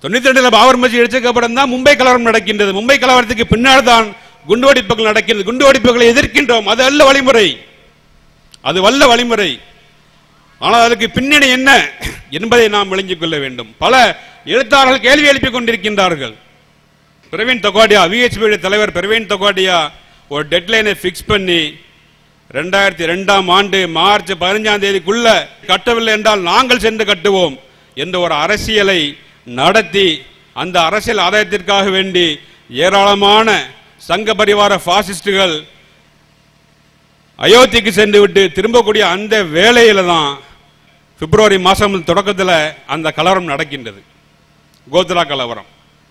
தொண்ணூத்தி ரெண்டுல பாபர் மசீத் இடிச்சதுக்கு அப்புறம் தான் மும்பை கலவரம் நடக்கின்றது மும்பை கலவரத்துக்கு பின்னால் தான் குண்டுவெடிப்புகள் நடக்கின்றது குண்டுவெடிப்புகளை எதிர்க்கின்றோம் அது அல்ல வழிமுறை அது வல்ல வழிமுறை ஆனால் அதற்கு பின்னணி என்ன என்பதை நாம் விளங்கிக் கொள்ள வேண்டும் பல எழுத்தாளர்கள் கேள்வி எழுப்பிக் கொண்டிருக்கின்றார்கள் பிரவீன் தொகாடியா விஹெச்பி தலைவர் பிரவீன் தொகாடியா ஒரு டெட்லைனை ஃபிக்ஸ் பண்ணி ரெண்டாயிரத்தி ரெண்டாம் ஆண்டு மார்ச் பதினஞ்சாம் தேதிக்குள்ள கட்டவில்லை என்றால் நாங்கள் சென்று கட்டுவோம் என்ற ஒரு அரசியலை நடத்தி அந்த அரசியல் ஆதாயத்திற்காக வேண்டி ஏராளமான சங்க பரிவார பாசிஸ்டுகள் அயோத்திக்கு சென்று விட்டு திரும்பக்கூடிய அந்த வேளையில தான் பிப்ரவரி மாசம் தொடக்கத்தில் அந்த கலவரம் நடக்கின்றது கோத்ரா கலவரம்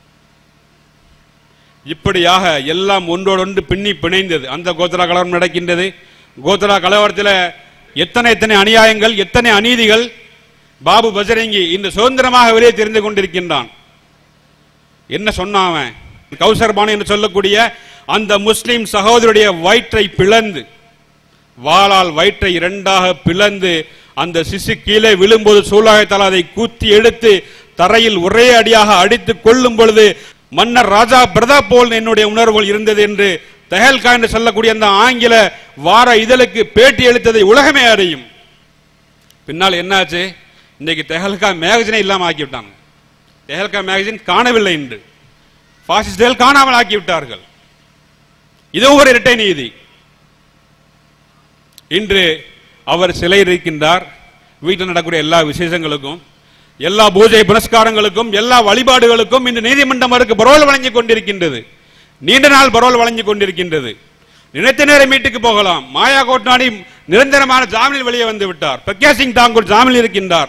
இப்படியாக எல்லாம் ஒன்றோடொன்று பின்னி பிணைந்தது அந்த கோத்ரா கலவரம் நடக்கின்றது கோத்ரா கலவரத்தில் எத்தனை எத்தனை அநியாயங்கள் எத்தனை அநீதிகள் பாபு பஜரங்கி இந்த சுதந்திரமாக வெளியே தெரிந்து கொண்டிருக்கின்றான் என்ன சொன்னான் அவன் கௌசர் பானு என்று சொல்லக்கூடிய அந்த முஸ்லிம் சகோதரருடைய வயிற்றை பிளந்து வாளால் வயிற்றை இரண்டாக பிளந்து அந்த சிசு கீழே விழும்போது சூலாயத்தால் அதை கூத்தி எடுத்து தரையில் ஒரே அடியாக அடித்துக் கொள்ளும் பொழுது மன்னர் ராஜா பிரதாப் போல் என்னுடைய உணர்வுகள் இருந்தது என்று தெஹல்கா என்று சொல்லக்கூடிய அந்த ஆங்கில வார இதழுக்கு பேட்டி அளித்ததை உலகமே அறியும் பின்னால் என்னாச்சு இன்னைக்கு தெஹல்கா மேகசினை இல்லாம ஆக்கி விட்டாங்க தெஹல்கா மேகசின் காணவில்லை என்று பாசிஸ்டுகள் காணாமல் ஆக்கி விட்டார்கள் இதுவும் ஒரு இரட்டை நீதி இன்று அவர் சிலை இருக்கின்றார் வீட்டில் நடக்கக்கூடிய எல்லா விசேஷங்களுக்கும் எல்லா பூஜை புனஸ்காரங்களுக்கும் எல்லா வழிபாடுகளுக்கும் இன்று நீதிமன்றம் அவருக்கு பரோல் வழங்கிக் கொண்டிருக்கின்றது நீண்ட நாள் பரோல் வழங்கிக் கொண்டிருக்கின்றது நினைத்த நேரம் வீட்டுக்கு போகலாம் மாயா கோட்னாடி நிரந்தரமான ஜாமீனில் வெளியே வந்து விட்டார் பிரக்யா சிங் தாக்கூர் ஜாமீனில் இருக்கின்றார்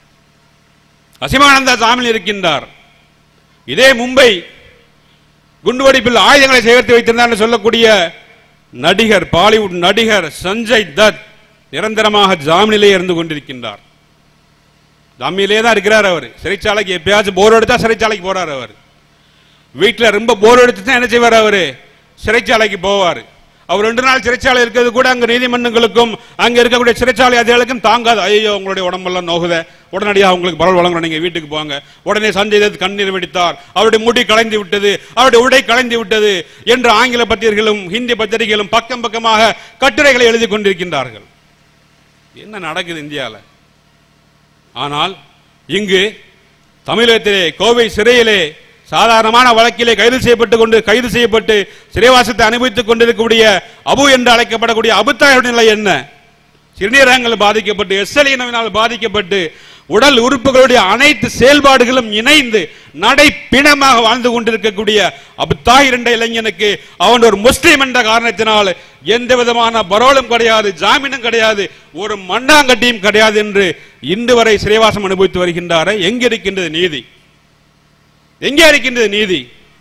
அசிமானந்தா ஜாமீனில் இருக்கின்றார் இதே மும்பை குண்டுவெடிப்பில் ஆயுதங்களை சேர்த்து வைத்திருந்தார் என்று சொல்லக்கூடிய நடிகர் பாலிவுட் நடிகர் சஞ்சய் தத் நிரந்தரமாக ஜாமீனிலே இருந்து கொண்டிருக்கின்றார் ஜாமீனிலே தான் இருக்கிறார் அவர் சிறைச்சாலைக்கு எப்பயாச்சும் போர் எடுத்தா சிறைச்சாலைக்கு போறார் அவர் வீட்டில் ரொம்ப போர் எடுத்து தான் என்ன செய்வார் அவரு சிறைச்சாலைக்கு போவார் அவர் ரெண்டு நாள் சிறைச்சாலை இருக்கிறது கூட அங்க நீதிமன்றங்களுக்கும் அங்க இருக்கக்கூடிய சிறைச்சாலை அதிகாரிகளுக்கும் தாங்காது ஐயோ உங்களுடைய உடம்பெல்லாம் நோகுத உடனடியாக உங்களுக்கு பரவல் வழங்குறோம் நீங்க வீட்டுக்கு போங்க உடனே சஞ்சய் தத் கண்ணீர் வெடித்தார் அவருடைய முடி கலைந்து விட்டது அவருடைய உடை கலைந்து விட்டது என்று ஆங்கில பத்திரிகைகளும் ஹிந்தி பத்திரிகைகளும் பக்கம் பக்கமாக கட்டுரைகளை எழுதி கொண்டிருக்கின்றார்கள் என்ன நடக்குது இந்தியாவில் ஆனால் இங்கு தமிழகத்திலே கோவை சிறையிலே சாதாரணமான வழக்கிலே கைது செய்யப்பட்டு கொண்டு கைது செய்யப்பட்டு சிறைவாசத்தை அனுபவித்துக் கொண்டிருக்கக்கூடிய அபு என்று அழைக்கப்படக்கூடிய அபுத்தாயுடைய நிலை என்ன சிறுநீரகங்கள் பாதிக்கப்பட்டு எஸ்எல்இனவினால் பாதிக்கப்பட்டு உடல் உறுப்புகளுடைய அனைத்து செயல்பாடுகளும் இணைந்து நடை பிணமாக வாழ்ந்து கொண்டிருக்கக்கூடிய அபுத்தாய் என்ற இளைஞனுக்கு அவன் ஒரு முஸ்லீம் என்ற காரணத்தினால் எந்த விதமான பரோலும் கிடையாது ஜாமீனும் கிடையாது ஒரு மண்ணாங்கட்டியும் கிடையாது என்று இன்று வரை சிறைவாசம் அனுபவித்து வருகின்றாரே எங்க இருக்கின்றது நீதி எங்கே இருக்கின்றது நீதி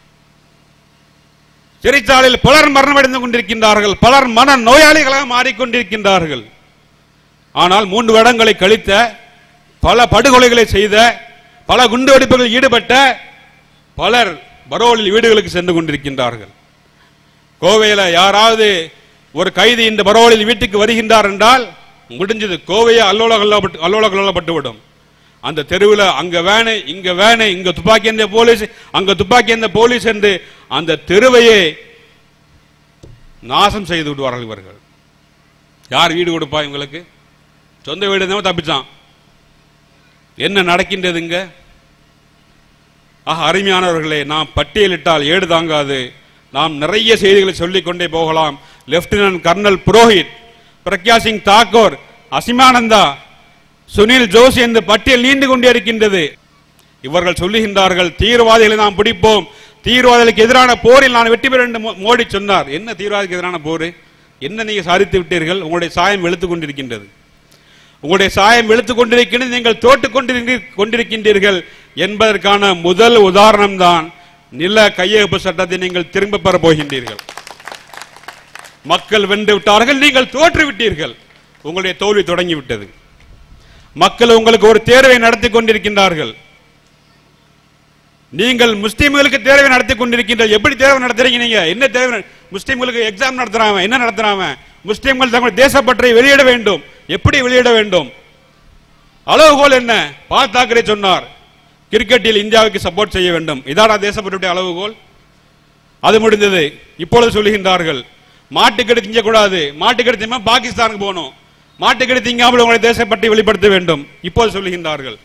சிறைச்சாலையில் பலர் மரணமடைந்து கொண்டிருக்கின்றார்கள் பலர் மன நோயாளிகளாக மாறிக்கொண்டிருக்கின்றார்கள் ஆனால் மூன்று வருடங்களை கழித்த பல படுகொலைகளை செய்த பல குண்டுவெடிப்புகளில் ஈடுபட்ட பலர் பரோலில் வீடுகளுக்கு சென்று கொண்டிருக்கின்றார்கள் கோவையில் யாராவது ஒரு கைதி இந்த பரோலில் வீட்டுக்கு வருகின்றார் என்றால் முடிஞ்சது கோவையை அல்லோல கல்லப்பட்டு அல்லோல கல்லப்பட்டு விடும் அந்த தெருவில் அங்க வேணு இங்க வேணு இங்க துப்பாக்கி எந்த போலீஸ் அங்க துப்பாக்கி எந்த போலீஸ் என்று அந்த தெருவையே நாசம் செய்து விடுவார்கள் இவர்கள் யார் வீடு கொடுப்பா இவங்களுக்கு சொந்த வீடு இருந்தவன் தப்பிச்சான் என்ன நடக்கின்றது இங்க ஆக அருமையானவர்களே நாம் பட்டியலிட்டால் ஏடு தாங்காது நாம் நிறைய செய்திகளை சொல்லிக் கொண்டே போகலாம் லெப்டினன்ட் கர்னல் புரோஹித் பிரக்யா சிங் தாக்கூர் அசிமானந்தா சுனில் ஜோஷி இந்த பட்டியல் நீண்டு கொண்டே இருக்கின்றது இவர்கள் சொல்லுகின்றார்கள் தீவிரவாதிகளை நாம் பிடிப்போம் தீவிரவாதிகளுக்கு எதிரான போரில் நான் வெற்றி பெற வேண்டும் மோ- மோடி சொன்னார் என்ன தீவிரவாதிக்கு எதிரான போர் என்ன நீங்க சாதித்து விட்டீர்கள் உங்களுடைய சாயம் வெளுத்துக் கொண்டிருக்கின்றது உங்களுடைய சாயம் வெளுத்துக் கொண்டிருக்கின்றது நீங்கள் தோட்டுக் கொண்டிருக்கி- கொண்டிருக்கின்றீர்கள் என்பதற்கான முதல் உதாரணம் தான் நில கையகப்பு சட்டத்தை நீங்கள் திரும்ப பெற போகின்றீர்கள் மக்கள் வென்று விட்டார்கள் நீங்கள் தோற்று விட்டீர்கள் உங்களுடைய தோல்வி தொடங்கிவிட்டது மக்கள் உங்களுக்கு ஒரு தேர்வை நடத்தி கொண்டிருக்கின்றார்கள் நீங்கள் முஸ்லிம்களுக்கு தேர்வை நடத்தி கொண்டிருக்கின்ற எப்படி தேர்வு நடத்துறீங்க நீங்க என்ன தேர்வு முஸ்லிம்களுக்கு எக்ஸாம் நடத்துறாங்க என்ன நடத்துறாங்க முஸ்லிம்கள் தங்கள் தேசப்பற்றை வெளியிட வேண்டும் எப்படி வெளியிட வேண்டும் அளவுகோல் என்ன பால் தாக்கரே சொன்னார் கிரிக்கெட்டில் இந்தியாவுக்கு சப்போர்ட் செய்ய வேண்டும் இதாடா தேசப்பட்டுடைய அளவுகோல் அது முடிந்தது இப்பொழுது சொல்லுகின்றார்கள் மாட்டுக்கடி திங்கக்கூடாது மாட்டுக்கடி திங்க பாகிஸ்தானுக்கு போகணும் மாட்டுக்கடி திங்காமல் உங்களை தேசப்பற்றி வெளிப்படுத்த வேண்டும் இப்போது சொல்லுகின்றார்கள்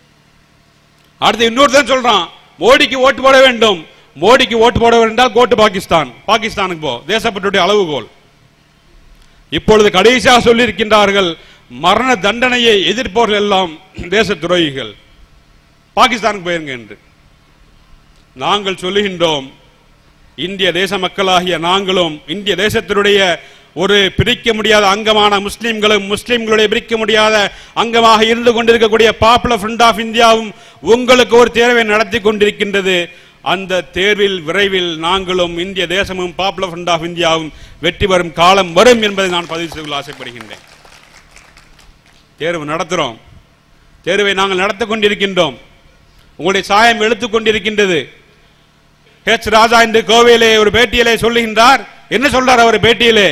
அடுத்து இன்னொருத்தன் சொல்றான் மோடிக்கு ஓட்டு போட வேண்டும் மோடிக்கு ஓட்டு போட வேண்டால் கோட்டு பாகிஸ்தான் பாகிஸ்தானுக்கு போ தேசப்பட்டுடைய அளவுகோல் இப்பொழுது கடைசியாக சொல்லியிருக்கின்றார்கள் மரண தண்டனையை எதிர்ப்பவர்கள் எல்லாம் தேச துரோகிகள் பாகிஸ்தானுக்கு போயிருங்க என்று நாங்கள் சொல்லுகின்றோம் இந்திய தேச மக்களாகிய நாங்களும் இந்திய தேசத்தினுடைய ஒரு பிரிக்க முடியாத அங்கமான முஸ்லிம்களும் முஸ்லிம்களுடைய பிரிக்க முடியாத அங்கமாக இருந்து கொண்டிருக்கக்கூடிய பாப்புலர் ஃப்ரண்ட் ஆஃப் இந்தியாவும் உங்களுக்கு ஒரு தேர்வை நடத்தி கொண்டிருக்கின்றது அந்த தேர்வில் விரைவில் நாங்களும் இந்திய தேசமும் பாப்புலர் ஃப்ரண்ட் ஆஃப் இந்தியாவும் வெற்றி பெறும் காலம் வரும் என்பதை நான் பதிவு செய்து ஆசைப்படுகின்றேன் தேர்வு நடத்துறோம் தேர்வை நாங்கள் நடத்திக் கொண்டிருக்கின்றோம் உங்களுடைய சாயம் எழுத்துக் கொண்டிருக்கின்றது ஹெச் ராஜா இன்று கோவையிலே ஒரு பேட்டியிலே சொல்லுகின்றார் என்ன சொல்றார் அவர் பேட்டியிலே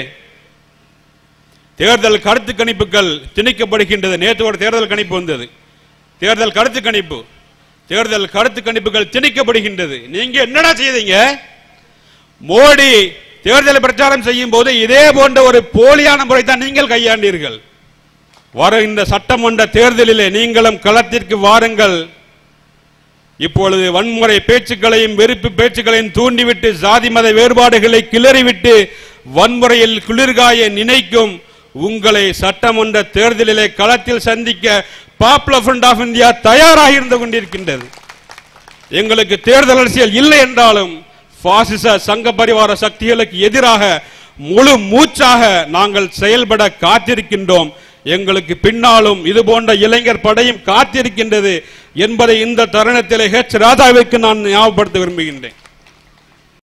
தேர்தல் கருத்து கணிப்புகள் திணிக்கப்படுகின்றது நேற்று ஒரு தேர்தல் கணிப்பு வந்தது தேர்தல் கருத்து கணிப்பு தேர்தல் கருத்து கணிப்புகள் திணிக்கப்படுகின்றது நீங்க என்னடா செய்தீங்க மோடி தேர்தல் பிரச்சாரம் செய்யும் போது இதே போன்ற ஒரு போலியான முறை தான் நீங்கள் கையாண்டீர்கள் வர இந்த சட்டமன்ற தேர்தலிலே நீங்களும் களத்திற்கு வாருங்கள் இப்பொழுது வன்முறை பேச்சுக்களையும் வெறுப்பு பேச்சுக்களையும் தூண்டிவிட்டு சாதி மத வேறுபாடுகளை கிளறிவிட்டு வன்முறையில் குளிர்காய நினைக்கும் உங்களை சட்டமன்ற தேர்தலிலே களத்தில் சந்திக்க பாப்புலர் ஃப்ரண்ட் ஆஃப் இந்தியா தயாராக இருந்து கொண்டிருக்கின்றது எங்களுக்கு தேர்தல் அரசியல் இல்லை என்றாலும் பாசிச சங்க பரிவார சக்திகளுக்கு எதிராக முழு மூச்சாக நாங்கள் செயல்பட காத்திருக்கின்றோம் எங்களுக்கு பின்னாலும் இது போன்ற இளைஞர் படையும் காத்திருக்கின்றது என்பதை இந்த தருணத்திலே ஹெச் ராஜாவிற்கு நான் ஞாபகப்படுத்த விரும்புகின்றேன்